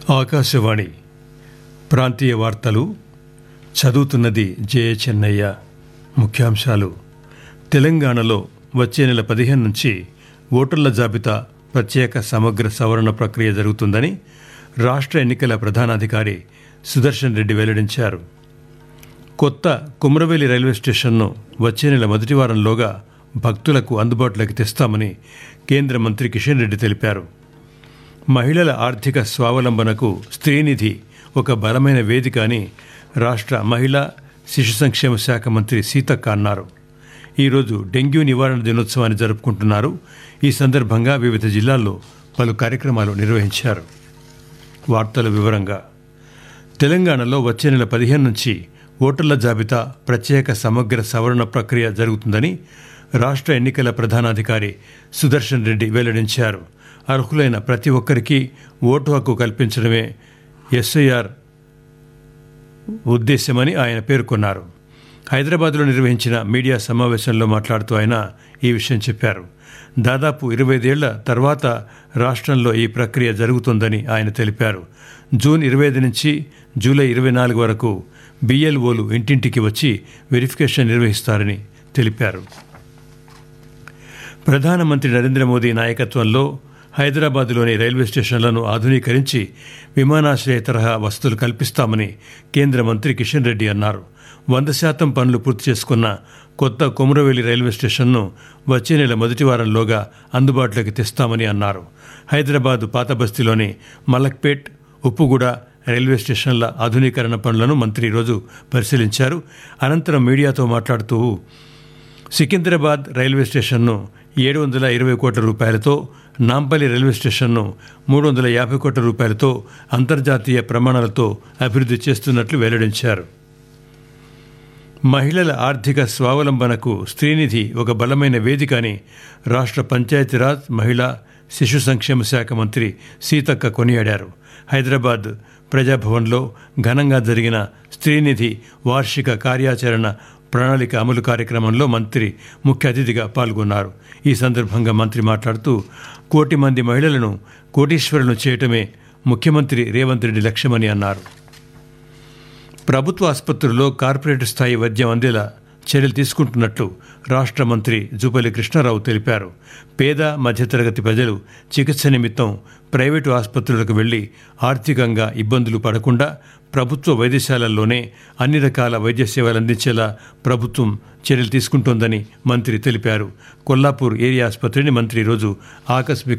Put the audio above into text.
ఆకాశవాణి ప్రాంతీయ వార్తలు చదువుతున్నది జయ చెన్నయ్య ముఖ్యాంశాలు తెలంగాణలో వచ్చే నెల పదిహేను నుంచి ఓటర్ల జాబితా ప్రత్యేక సమగ్ర సవరణ ప్రక్రియ జరుగుతుందని రాష్ట్ర ఎన్నికల ప్రధానాధికారి సుదర్శన్ రెడ్డి వెల్లడించారు కొత్త కుమ్రవేలి రైల్వే స్టేషన్ను వచ్చే నెల మొదటి వారంలోగా భక్తులకు అందుబాటులోకి తెస్తామని కేంద్ర మంత్రి కిషన్ రెడ్డి తెలిపారు మహిళల ఆర్థిక స్వావలంబనకు స్త్రీనిధి ఒక బలమైన వేదిక అని రాష్ట్ర మహిళా శిశు సంక్షేమ శాఖ మంత్రి సీతక్క అన్నారు ఈరోజు డెంగ్యూ నివారణ దినోత్సవాన్ని జరుపుకుంటున్నారు ఈ సందర్భంగా వివిధ జిల్లాల్లో పలు కార్యక్రమాలు నిర్వహించారు వార్తల వివరంగా తెలంగాణలో వచ్చే నెల పదిహేను నుంచి ఓటర్ల జాబితా ప్రత్యేక సమగ్ర సవరణ ప్రక్రియ జరుగుతుందని రాష్ట్ర ఎన్నికల ప్రధానాధికారి సుదర్శన్ రెడ్డి వెల్లడించారు అర్హులైన ప్రతి ఒక్కరికి ఓటు హక్కు కల్పించడమే ఎస్ఐఆర్ ఉద్దేశ్యమని ఆయన పేర్కొన్నారు హైదరాబాద్లో నిర్వహించిన మీడియా సమావేశంలో మాట్లాడుతూ ఆయన ఈ విషయం చెప్పారు దాదాపు ఇరవై ఐదేళ్ల తర్వాత రాష్ట్రంలో ఈ ప్రక్రియ జరుగుతుందని ఆయన తెలిపారు జూన్ ఇరవై ఐదు నుంచి జూలై ఇరవై నాలుగు వరకు బిఎల్ఓలు ఇంటింటికి వచ్చి వెరిఫికేషన్ నిర్వహిస్తారని తెలిపారు ప్రధానమంత్రి నరేంద్ర మోదీ నాయకత్వంలో హైదరాబాద్లోని రైల్వే స్టేషన్లను ఆధునీకరించి విమానాశ్రయ తరహా వసతులు కల్పిస్తామని కేంద్ర మంత్రి కిషన్ రెడ్డి అన్నారు వంద శాతం పనులు పూర్తి చేసుకున్న కొత్త కొమురవేలి రైల్వే స్టేషన్ను వచ్చే నెల మొదటి వారంలోగా అందుబాటులోకి తెస్తామని అన్నారు హైదరాబాద్ పాత బస్తీలోని మలక్పేట్ ఉప్పుగూడ రైల్వే స్టేషన్ల ఆధునీకరణ పనులను మంత్రి ఈరోజు పరిశీలించారు అనంతరం మీడియాతో మాట్లాడుతూ సికింద్రాబాద్ రైల్వే స్టేషన్ను ఏడు వందల ఇరవై కోట్ల రూపాయలతో నాంపల్లి రైల్వే స్టేషన్ను మూడు వందల యాభై కోట్ల రూపాయలతో అంతర్జాతీయ ప్రమాణాలతో అభివృద్ధి చేస్తున్నట్లు వెల్లడించారు మహిళల ఆర్థిక స్వావలంబనకు స్త్రీనిధి ఒక బలమైన వేదిక అని రాష్ట్ర పంచాయతీరాజ్ మహిళా శిశు సంక్షేమ శాఖ మంత్రి సీతక్క కొనియాడారు హైదరాబాద్ ప్రజాభవన్లో ఘనంగా జరిగిన స్త్రీనిధి వార్షిక కార్యాచరణ ప్రణాళిక అమలు కార్యక్రమంలో మంత్రి ముఖ్య అతిథిగా పాల్గొన్నారు ఈ సందర్భంగా మంత్రి మాట్లాడుతూ కోటి మంది మహిళలను కోటీశ్వరులను చేయటమే ముఖ్యమంత్రి రేవంత్ రెడ్డి లక్ష్యమని అన్నారు ప్రభుత్వ ఆసుపత్రుల్లో కార్పొరేట్ స్థాయి వైద్యం అందేలా చర్యలు తీసుకుంటున్నట్లు రాష్ట్ర మంత్రి జూపల్లి కృష్ణారావు తెలిపారు పేద మధ్యతరగతి ప్రజలు చికిత్స నిమిత్తం ప్రైవేటు ఆసుపత్రులకు వెళ్లి ఆర్థికంగా ఇబ్బందులు పడకుండా ప్రభుత్వ వైద్యశాలల్లోనే అన్ని రకాల వైద్య సేవలు అందించేలా ప్రభుత్వం చర్యలు తీసుకుంటోందని మంత్రి తెలిపారు కొల్లాపూర్ ఏరియా ఆసుపత్రిని మంత్రి ఈరోజు ఆకస్మిక